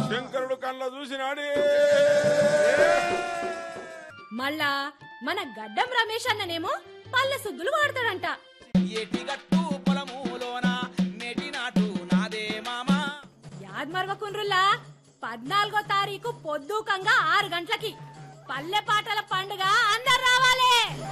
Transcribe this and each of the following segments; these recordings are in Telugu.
శంకరుడు కళ్ళ చూసినాడే మళ్ళా మన గడ్డం రమేష్ అన్ననేమో పల్లె సుద్దులు వాడతాడంట ఎటిగట్టు పొలములోన నెటినాటు నాదే మామా యాద్ మరవకుండ్రుల్లా పద్నాలుగో తారీఖు పొద్దుకంగా ఆరు గంటలకి పల్లె పాటల పండుగ అందరు రావాలి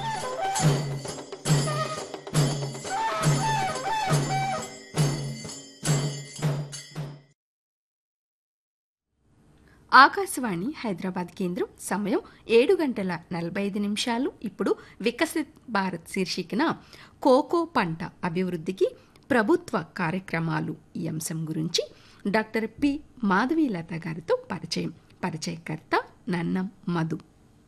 ఆకాశవాణి హైదరాబాద్ కేంద్రం సమయం ఏడు గంటల నలభై ఐదు నిమిషాలు ఇప్పుడు వికసిత్ భారత్ శీర్షికన కోకో పంట అభివృద్ధికి ప్రభుత్వ కార్యక్రమాలు ఈ అంశం గురించి డాక్టర్ పి మాధవీలత గారితో పరిచయం పరిచయకర్త నన్నం మధు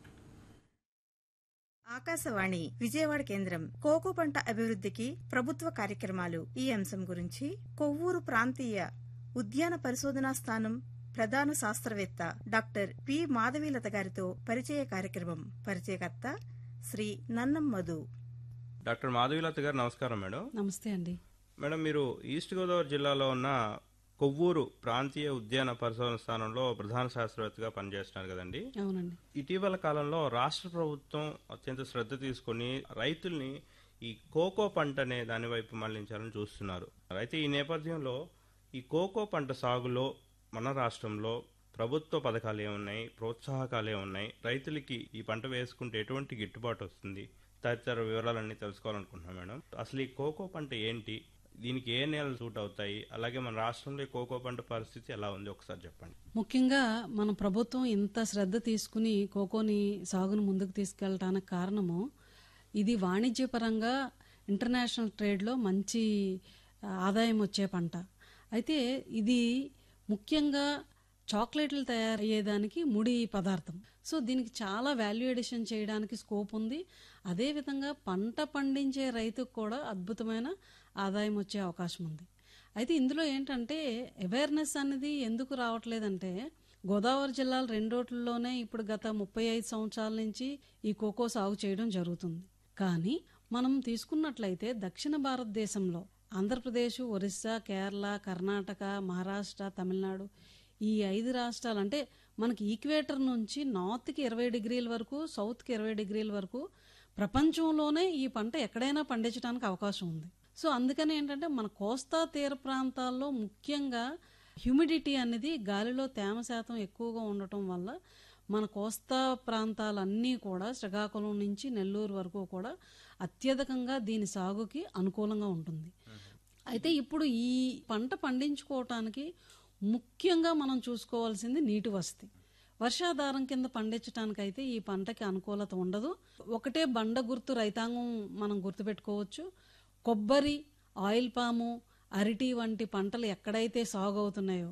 ఆకాశవాణి విజయవాడ కేంద్రం కోకో పంట అభివృద్ధికి ప్రభుత్వ కార్యక్రమాలు ఈ అంశం గురించి కొవ్వూరు ప్రాంతీయ ఉద్యాన పరిశోధనా స్థానం ప్రధాన శాస్త్రవేత్త డాక్టర్ పి మాధవీలత గారితో పరిచయ కార్యక్రమం పరిచయకర్త శ్రీ నన్నం మధు డాక్టర్ మాధవీలత గారు నమస్కారం మేడం నమస్తే అండి మేడం మీరు ఈస్ట్ గోదావరి జిల్లాలో ఉన్న కొవ్వూరు ప్రాంతీయ ఉద్యాన పరిశోధన స్థానంలో ప్రధాన శాస్త్రవేత్తగా పనిచేస్తున్నారు కదండి అవునండి ఇటీవల కాలంలో రాష్ట్ర ప్రభుత్వం అత్యంత శ్రద్ధ తీసుకొని రైతుల్ని ఈ కోకో పంట అనే దాని వైపు మళ్లించాలని చూస్తున్నారు అయితే ఈ నేపథ్యంలో ఈ కోకో పంట సాగులో మన రాష్ట్రంలో ప్రభుత్వ పథకాలు ఏమున్నాయి ప్రోత్సాహకాలు ఏమున్నాయి రైతులకి ఈ పంట వేసుకుంటే ఎటువంటి గిట్టుబాటు వస్తుంది తదితర వివరాలన్నీ తెలుసుకోవాలనుకుంటున్నాం మేడం అసలు ఈ కోకో పంట ఏంటి దీనికి ఏ నేలలు సూట్ అవుతాయి అలాగే మన రాష్ట్రంలో ఈ కోకో పంట పరిస్థితి ఎలా ఉంది ఒకసారి చెప్పండి ముఖ్యంగా మన ప్రభుత్వం ఇంత శ్రద్ధ తీసుకుని కోకోని సాగును ముందుకు తీసుకెళ్ళటానికి కారణము ఇది వాణిజ్యపరంగా ఇంటర్నేషనల్ ట్రేడ్లో మంచి ఆ, ఆదాయం వచ్చే పంట అయితే ఇది ముఖ్యంగా చాక్లెట్లు తయారయ్యేదానికి ముడి పదార్థం సో దీనికి చాలా వాల్యూ ఎడిషన్ చేయడానికి స్కోప్ ఉంది అదేవిధంగా పంట పండించే రైతుకు కూడా అద్భుతమైన ఆదాయం వచ్చే అవకాశం ఉంది అయితే ఇందులో ఏంటంటే అవేర్నెస్ అనేది ఎందుకు రావట్లేదంటే గోదావరి జిల్లాల రెండోట్లలోనే ఇప్పుడు గత ముప్పై ఐదు సంవత్సరాల నుంచి ఈ కోకో సాగు చేయడం జరుగుతుంది కానీ మనం తీసుకున్నట్లయితే దక్షిణ భారతదేశంలో ఆంధ్రప్రదేశ్ ఒరిస్సా కేరళ కర్ణాటక మహారాష్ట్ర తమిళనాడు ఈ ఐదు రాష్ట్రాలు అంటే మనకి ఈక్వేటర్ నుంచి నార్త్కి ఇరవై డిగ్రీల వరకు సౌత్కి ఇరవై డిగ్రీల వరకు ప్రపంచంలోనే ఈ పంట ఎక్కడైనా పండించడానికి అవకాశం ఉంది సో అందుకని ఏంటంటే మన కోస్తా తీర ప్రాంతాల్లో ముఖ్యంగా హ్యూమిడిటీ అనేది గాలిలో తేమ శాతం ఎక్కువగా ఉండటం వల్ల మన కోస్తా ప్రాంతాలన్నీ కూడా శ్రీకాకుళం నుంచి నెల్లూరు వరకు కూడా అత్యధికంగా దీని సాగుకి అనుకూలంగా ఉంటుంది అయితే ఇప్పుడు ఈ పంట పండించుకోవటానికి ముఖ్యంగా మనం చూసుకోవాల్సింది నీటి వసతి వర్షాధారం కింద పండించడానికైతే ఈ పంటకి అనుకూలత ఉండదు ఒకటే బండ గుర్తు రైతాంగం మనం గుర్తుపెట్టుకోవచ్చు కొబ్బరి ఆయిల్ పాము అరటి వంటి పంటలు ఎక్కడైతే సాగు అవుతున్నాయో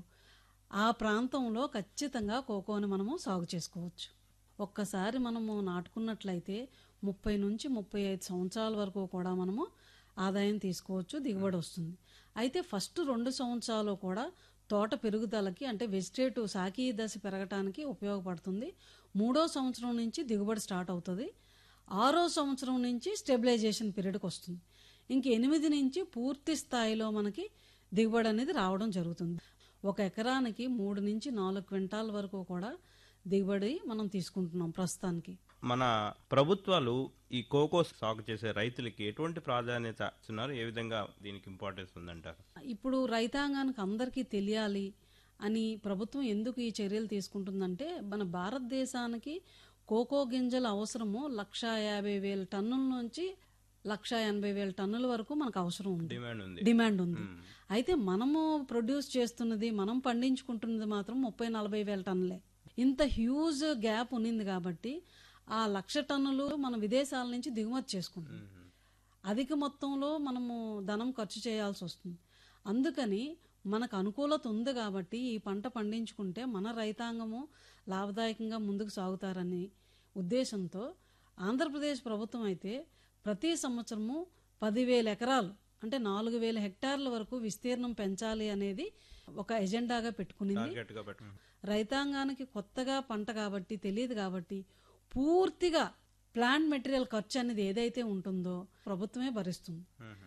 ఆ ప్రాంతంలో ఖచ్చితంగా కోకోని మనము సాగు చేసుకోవచ్చు ఒక్కసారి మనము నాటుకున్నట్లయితే ముప్పై నుంచి ముప్పై ఐదు సంవత్సరాల వరకు కూడా మనము ఆదాయం తీసుకోవచ్చు దిగుబడి వస్తుంది అయితే ఫస్ట్ రెండు సంవత్సరాలు కూడా తోట పెరుగుదలకి అంటే వెజిటేటివ్ సాకి దశ పెరగటానికి ఉపయోగపడుతుంది మూడో సంవత్సరం నుంచి దిగుబడి స్టార్ట్ అవుతుంది ఆరో సంవత్సరం నుంచి స్టెబిలైజేషన్ పీరియడ్కి వస్తుంది ఇంక ఎనిమిది నుంచి పూర్తి స్థాయిలో మనకి దిగుబడి అనేది రావడం జరుగుతుంది ఒక ఎకరానికి మూడు నుంచి నాలుగు క్వింటాల వరకు కూడా దిగుబడి మనం తీసుకుంటున్నాం ప్రస్తుతానికి మన ప్రభుత్వాలు ఈ కోకో సాగు చేసే రైతులకి ఎటువంటి ప్రాధాన్యత ఇస్తున్నారు ఏ విధంగా దీనికి ఇంపార్టెన్స్ ఉందంటారు ఇప్పుడు రైతాంగానికి అందరికీ తెలియాలి అని ప్రభుత్వం ఎందుకు ఈ చర్యలు తీసుకుంటుందంటే మన భారతదేశానికి కోకో గింజల అవసరము లక్ష యాభై వేల టన్నుల నుంచి లక్ష ఎనభై వేల టన్నుల వరకు మనకు అవసరం ఉంది డిమాండ్ ఉంది డిమాండ్ ఉంది అయితే మనము ప్రొడ్యూస్ చేస్తున్నది మనం పండించుకుంటున్నది మాత్రం ముప్పై నలభై వేల టన్నులే ఇంత హ్యూజ్ గ్యాప్ ఉన్నింది కాబట్టి ఆ లక్ష టన్నులు మన విదేశాల నుంచి దిగుమతి చేసుకుంటాం అధిక మొత్తంలో మనము ధనం ఖర్చు చేయాల్సి వస్తుంది అందుకని మనకు అనుకూలత ఉంది కాబట్టి ఈ పంట పండించుకుంటే మన రైతాంగము లాభదాయకంగా ముందుకు సాగుతారని ఉద్దేశంతో ఆంధ్రప్రదేశ్ ప్రభుత్వం అయితే ప్రతి సంవత్సరము పదివేల ఎకరాలు అంటే నాలుగు వేల హెక్టార్ల వరకు విస్తీర్ణం పెంచాలి అనేది ఒక ఎజెండాగా పెట్టుకునింది టార్గెట్ గా పెట్టు రైతాంగానికి కొత్తగా పంట కాబట్టి తెలియదు కాబట్టి పూర్తిగా ప్లాంట్ మెటీరియల్ ఖర్చు అనేది ఏదైతే ఉంటుందో ప్రభుత్వమే భరిస్తుంది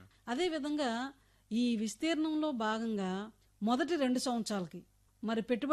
అదేవిధంగా ఈ విస్తీర్ణంలో భాగంగా మొదటి రెండు సంవత్సరాలకి మరి పెట్టుబడి